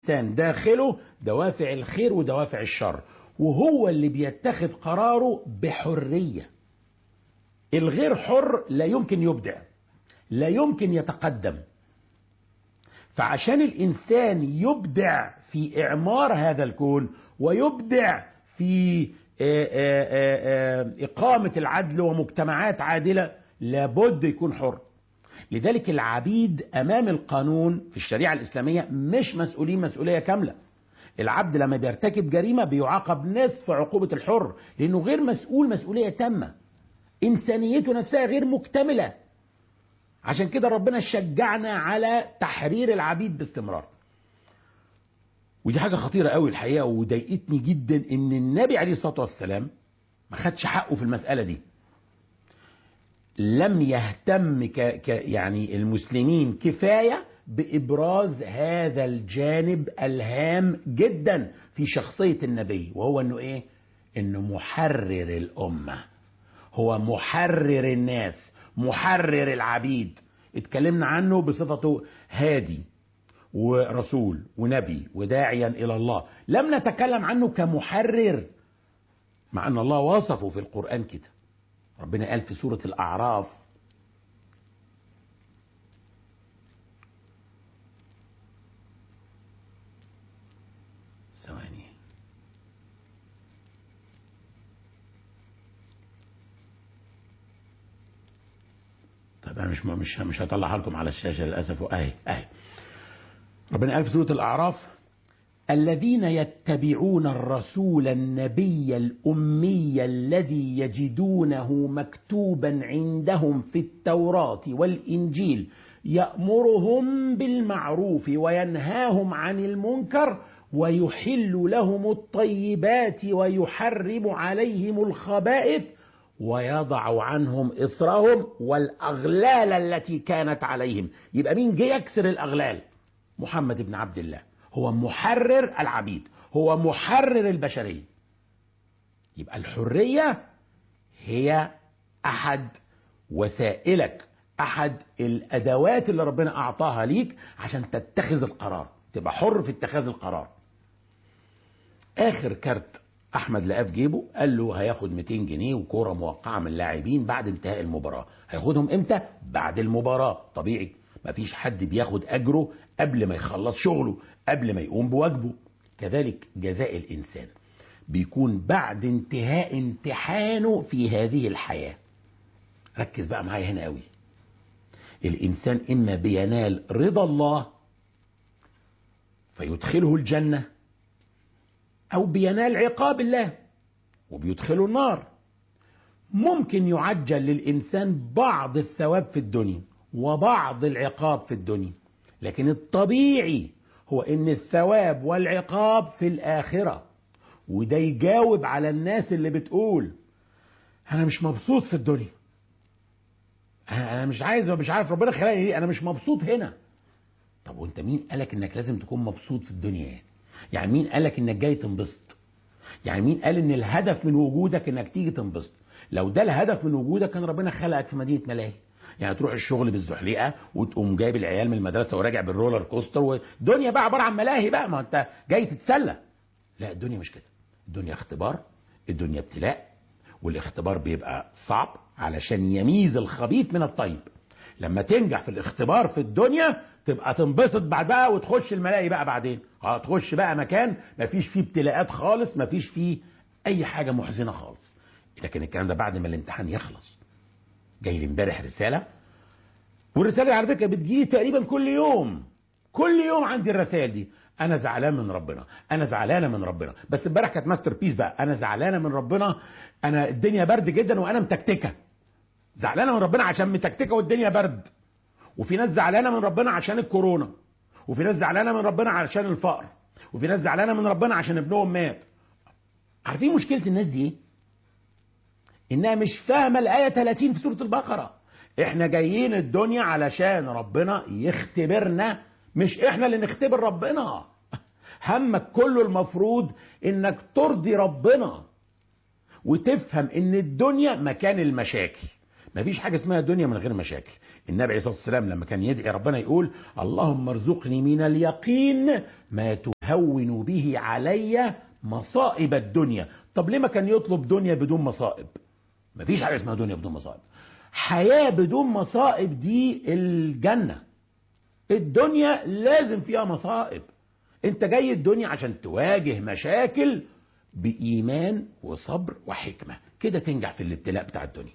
الإنسان داخله دوافع الخير ودوافع الشر وهو اللي بيتخذ قراره بحرية الغير حر لا يمكن يبدع لا يمكن يتقدم فعشان الإنسان يبدع في إعمار هذا الكون ويبدع في إقامة العدل ومجتمعات عادلة لابد يكون حر لذلك العبيد أمام القانون في الشريعة الإسلامية مش مسؤولين مسؤولية كاملة العبد لما بيرتكب جريمة بيعاقب نصف عقوبة الحر لأنه غير مسؤول مسؤولية تامة إنسانيته نفسها غير مكتملة عشان كده ربنا شجعنا على تحرير العبيد باستمرار ودي حاجة خطيرة قوي الحقيقة وضايقتني جدا ان النبي عليه الصلاة والسلام ما خدش حقه في المسألة دي لم يهتم ك... ك... يعني المسلمين كفاية بإبراز هذا الجانب الهام جدا في شخصية النبي وهو انه ايه انه محرر الأمة هو محرر الناس محرر العبيد اتكلمنا عنه بصفته هادي ورسول ونبي وداعيا الى الله لم نتكلم عنه كمحرر مع ان الله وصفه في القران كده ربنا قال في سوره الاعراف ثواني طب انا مش مش مش هطلعها لكم على الشاشه للاسف اهي اهي ربنا قال في سورة الأعراف الذين يتبعون الرسول النبي الأمي الذي يجدونه مكتوبا عندهم في التوراة والإنجيل يأمرهم بالمعروف وينهاهم عن المنكر ويحل لهم الطيبات ويحرم عليهم الخبائث ويضع عنهم إصرهم والأغلال التي كانت عليهم يبقى مين جه يكسر الأغلال محمد بن عبد الله هو محرر العبيد هو محرر البشرية يبقى الحرية هي أحد وسائلك أحد الأدوات اللي ربنا أعطاها ليك عشان تتخذ القرار تبقى حر في اتخاذ القرار آخر كارت أحمد لقاه في جيبه قال له هياخد 200 جنيه وكورة موقعة من اللاعبين بعد انتهاء المباراة هياخدهم إمتى؟ بعد المباراة طبيعي مفيش حد بياخد أجره قبل ما يخلص شغله قبل ما يقوم بواجبه كذلك جزاء الإنسان بيكون بعد انتهاء امتحانه في هذه الحياة ركز بقى معايا هنا قوي الإنسان إما بينال رضا الله فيدخله الجنة أو بينال عقاب الله وبيدخله النار ممكن يعجل للإنسان بعض الثواب في الدنيا وبعض العقاب في الدنيا لكن الطبيعي هو ان الثواب والعقاب في الاخره وده يجاوب على الناس اللي بتقول انا مش مبسوط في الدنيا انا مش عايز مش عارف ربنا خلقني ليه انا مش مبسوط هنا طب وانت مين قالك انك لازم تكون مبسوط في الدنيا يعني يعني مين قالك انك جاي تنبسط يعني مين قال ان الهدف من وجودك انك تيجي تنبسط لو ده الهدف من وجودك كان ربنا خلقك في مدينه ملاهي يعني تروح الشغل بالزحليقه وتقوم جايب العيال من المدرسه وراجع بالرولر كوستر والدنيا بقى عباره عن ملاهي بقى ما انت جاي تتسلى لا الدنيا مش كده الدنيا اختبار الدنيا ابتلاء والاختبار بيبقى صعب علشان يميز الخبيث من الطيب لما تنجح في الاختبار في الدنيا تبقى تنبسط بعد بقى وتخش الملاهي بقى بعدين اه تخش بقى مكان مفيش فيه ابتلاءات خالص مفيش فيه اي حاجه محزنه خالص لكن الكلام ده بعد ما الامتحان يخلص جاي لي امبارح رساله والرساله على فكره بتجي تقريبا كل يوم كل يوم عندي الرسائل دي انا زعلان من ربنا انا زعلانه من ربنا بس امبارح كانت ماستر بيس بقى انا زعلانه من ربنا انا الدنيا برد جدا وانا متكتكه زعلانه من ربنا عشان متكتكه والدنيا برد وفي ناس زعلانه من ربنا عشان الكورونا وفي ناس زعلانه من ربنا عشان الفقر وفي ناس زعلانه من ربنا عشان ابنهم مات عارفين مشكله الناس دي ايه انها مش فاهمه الايه 30 في سوره البقره احنا جايين الدنيا علشان ربنا يختبرنا مش احنا اللي نختبر ربنا همك كله المفروض انك ترضي ربنا وتفهم ان الدنيا مكان المشاكل مفيش حاجة اسمها دنيا من غير مشاكل النبي عليه الصلاة والسلام لما كان يدعي ربنا يقول اللهم ارزقني من اليقين ما تهون به علي مصائب الدنيا طب ليه ما كان يطلب دنيا بدون مصائب مفيش حاجة اسمها دنيا بدون مصائب حياة بدون مصائب دي الجنة الدنيا لازم فيها مصائب انت جاي الدنيا عشان تواجه مشاكل بإيمان وصبر وحكمة كده تنجح في الابتلاء بتاع الدنيا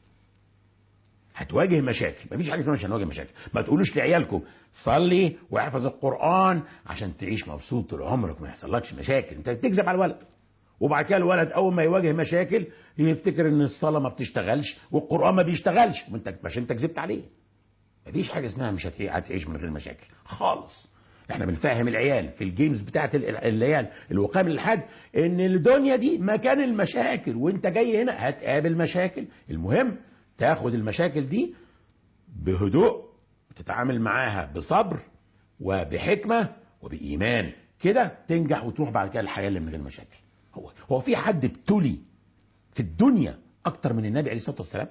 هتواجه مشاكل مفيش حاجه اسمها مش هنواجه مشاكل ما تقولوش لعيالكم صلي واحفظ القران عشان تعيش مبسوط طول عمرك ما يحصلكش مشاكل انت بتكذب على الولد وبعد كده الولد اول ما يواجه مشاكل يفتكر ان الصلاه ما بتشتغلش والقران ما بيشتغلش وانت مش انت كذبت عليه مفيش حاجه اسمها مش هتعيش من غير مشاكل خالص احنا بنفهم العيال في الجيمز بتاعت العيال الوقام للحد ان الدنيا دي مكان المشاكل وانت جاي هنا هتقابل مشاكل المهم تاخد المشاكل دي بهدوء وتتعامل معاها بصبر وبحكمة وبإيمان كده تنجح وتروح بعد كده الحياة اللي من غير مشاكل هو هو في حد ابتلي في الدنيا أكتر من النبي عليه الصلاة والسلام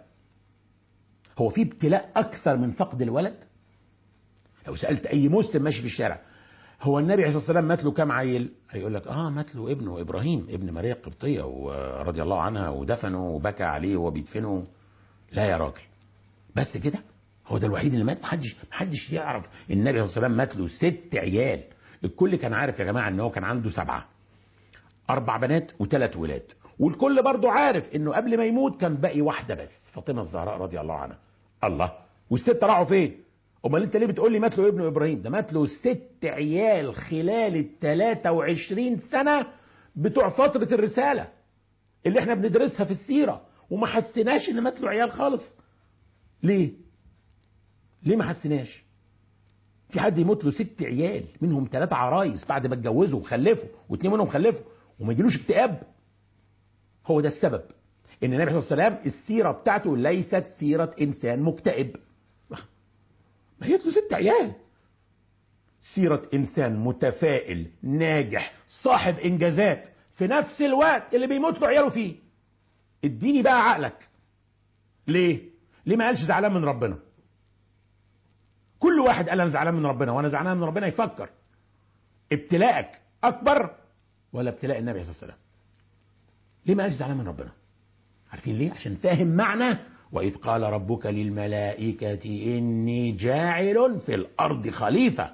هو في ابتلاء أكثر من فقد الولد لو سألت أي مسلم ماشي في الشارع هو النبي عليه الصلاة والسلام مات له كام عيل هيقول لك اه مات له ابنه إبراهيم ابن ماريا القبطية ورضي الله عنها ودفنه وبكى عليه وهو بيدفنه لا يا راجل بس كده هو ده الوحيد اللي مات محدش محدش يعرف النبي صلى الله عليه وسلم مات له ست عيال الكل كان عارف يا جماعه ان هو كان عنده سبعه اربع بنات وثلاث ولاد والكل برضه عارف انه قبل ما يموت كان باقي واحده بس فاطمه الزهراء رضي الله عنها الله والست راحوا فين امال انت ليه بتقول لي مات له ابنه ابراهيم ده مات له ست عيال خلال ال 23 سنه بتوع فتره الرساله اللي احنا بندرسها في السيره وما حسيناش ان مات له عيال خالص ليه ليه ما حسيناش في حد يموت له ست عيال منهم ثلاثة عرايس بعد ما اتجوزوا وخلفوا واثنين منهم خلفوا وما يجيلوش اكتئاب هو ده السبب ان النبي صلى الله عليه وسلم السيرة بتاعته ليست سيرة انسان مكتئب ما هي له ست عيال سيرة انسان متفائل ناجح صاحب انجازات في نفس الوقت اللي بيموت له عياله فيه اديني بقى عقلك ليه ليه ما قالش زعلان من ربنا كل واحد قال انا زعلان من ربنا وانا زعلان من ربنا يفكر ابتلاءك اكبر ولا ابتلاء النبي صلى الله عليه وسلم ليه ما قالش زعلان من ربنا عارفين ليه عشان فاهم معنى واذ قال ربك للملائكه اني جاعل في الارض خليفه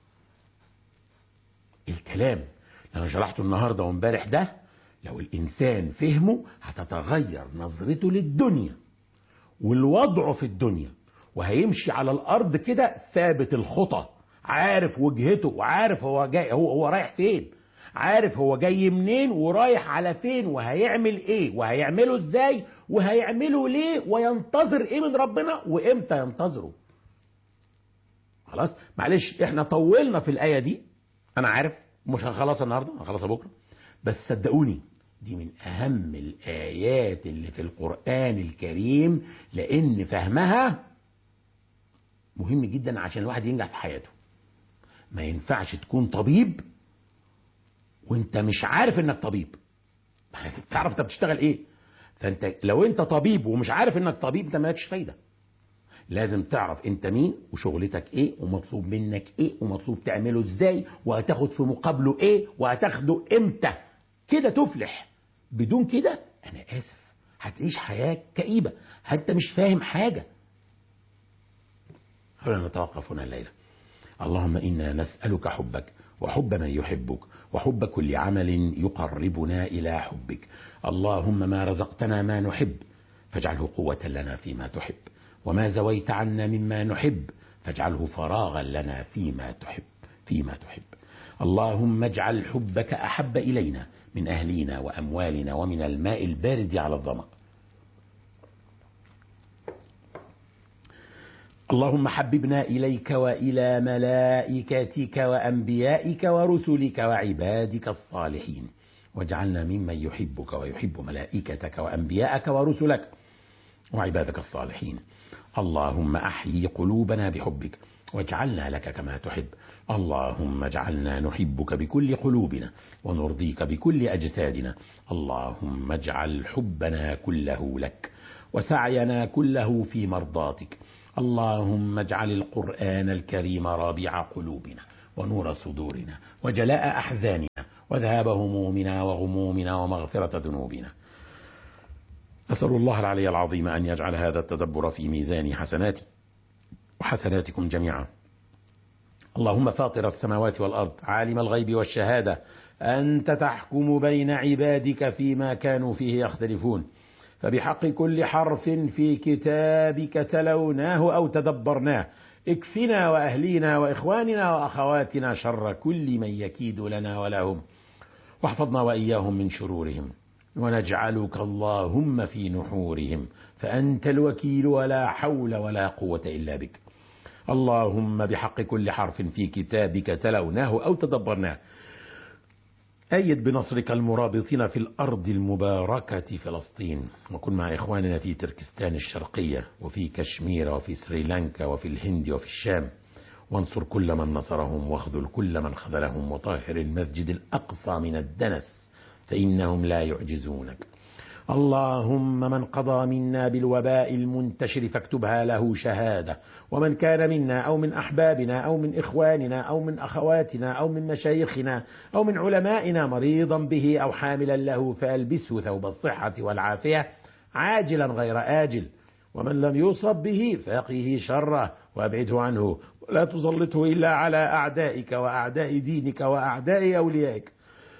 الكلام اللي انا شرحته النهارده وامبارح ده لو الانسان فهمه هتتغير نظرته للدنيا والوضع في الدنيا وهيمشي على الارض كده ثابت الخطى عارف وجهته وعارف هو جاي هو هو رايح فين عارف هو جاي منين ورايح على فين وهيعمل ايه وهيعمله ازاي وهيعمله ليه وينتظر ايه من ربنا وامتى ينتظره خلاص معلش احنا طولنا في الايه دي انا عارف مش هنخلصها النهارده هنخلصها بكره بس صدقوني دي من اهم الايات اللي في القران الكريم لان فهمها مهم جدا عشان الواحد ينجح في حياته ما ينفعش تكون طبيب وانت مش عارف انك طبيب تعرف انت بتشتغل ايه فانت لو انت طبيب ومش عارف انك طبيب انت مالكش فايده لازم تعرف انت مين وشغلتك ايه ومطلوب منك ايه ومطلوب تعمله ازاي وهتاخد في مقابله ايه وهتاخده امتى كده تفلح بدون كده انا اسف هتعيش حياه كئيبه انت مش فاهم حاجه خلينا نتوقف هنا الليله اللهم انا نسالك حبك وحب من يحبك وحب كل عمل يقربنا الى حبك اللهم ما رزقتنا ما نحب فاجعله قوه لنا فيما تحب وما زويت عنا مما نحب فاجعله فراغا لنا فيما تحب فيما تحب اللهم اجعل حبك احب الينا من اهلينا واموالنا ومن الماء البارد على الظما اللهم حببنا اليك والى ملائكتك وانبيائك ورسلك وعبادك الصالحين واجعلنا ممن يحبك ويحب ملائكتك وانبياءك ورسلك وعبادك الصالحين اللهم احيي قلوبنا بحبك واجعلنا لك كما تحب اللهم اجعلنا نحبك بكل قلوبنا ونرضيك بكل اجسادنا اللهم اجعل حبنا كله لك وسعينا كله في مرضاتك اللهم اجعل القرآن الكريم رابع قلوبنا ونور صدورنا وجلاء أحزاننا وذهاب همومنا وغمومنا ومغفرة ذنوبنا أسأل الله العلي العظيم أن يجعل هذا التدبر في ميزان حسناتي وحسناتكم جميعا اللهم فاطر السماوات والأرض عالم الغيب والشهادة أنت تحكم بين عبادك فيما كانوا فيه يختلفون فبحق كل حرف في كتابك تلوناه أو تدبرناه اكفنا وأهلينا وإخواننا وأخواتنا شر كل من يكيد لنا ولهم واحفظنا وإياهم من شرورهم ونجعلك اللهم في نحورهم فأنت الوكيل ولا حول ولا قوة إلا بك اللهم بحق كل حرف في كتابك تلوناه أو تدبرناه أيد بنصرك المرابطين في الأرض المباركة فلسطين وكن مع إخواننا في تركستان الشرقية وفي كشمير وفي سريلانكا وفي الهند وفي الشام وانصر كل من نصرهم واخذل كل من خذلهم وطهر المسجد الأقصى من الدنس فإنهم لا يعجزونك اللهم من قضى منا بالوباء المنتشر فاكتبها له شهادة ومن كان منا أو من أحبابنا أو من إخواننا أو من أخواتنا أو من مشايخنا أو من علمائنا مريضا به أو حاملا له فألبسه ثوب الصحة والعافية عاجلا غير آجل ومن لم يصب به فقه شره وابعده عنه ولا تسلطه إلا على أعدائك وأعداء دينك وأعداء أوليائك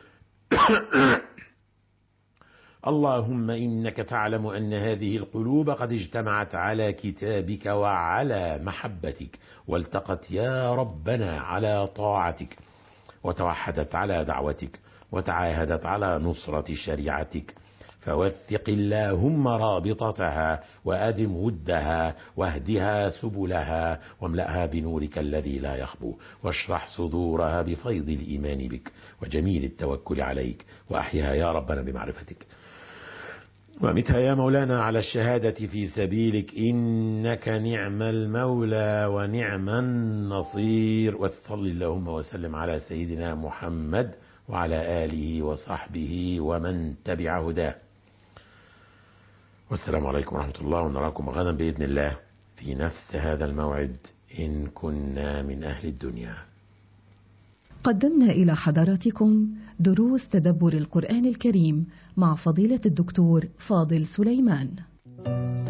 اللهم إنك تعلم أن هذه القلوب قد اجتمعت على كتابك وعلى محبتك والتقت يا ربنا على طاعتك وتوحدت على دعوتك وتعاهدت على نصرة شريعتك فوثق اللهم رابطتها وأدم ودها واهدها سبلها واملأها بنورك الذي لا يخبو واشرح صدورها بفيض الإيمان بك وجميل التوكل عليك وأحيها يا ربنا بمعرفتك وامتها يا مولانا على الشهادة في سبيلك إنك نعم المولى ونعم النصير وصل اللهم وسلم على سيدنا محمد وعلى آله وصحبه ومن تبع هداه والسلام عليكم ورحمة الله ونراكم غدا بإذن الله في نفس هذا الموعد إن كنا من أهل الدنيا قدمنا إلى حضراتكم دروس تدبر القرآن الكريم مع فضيلة الدكتور فاضل سليمان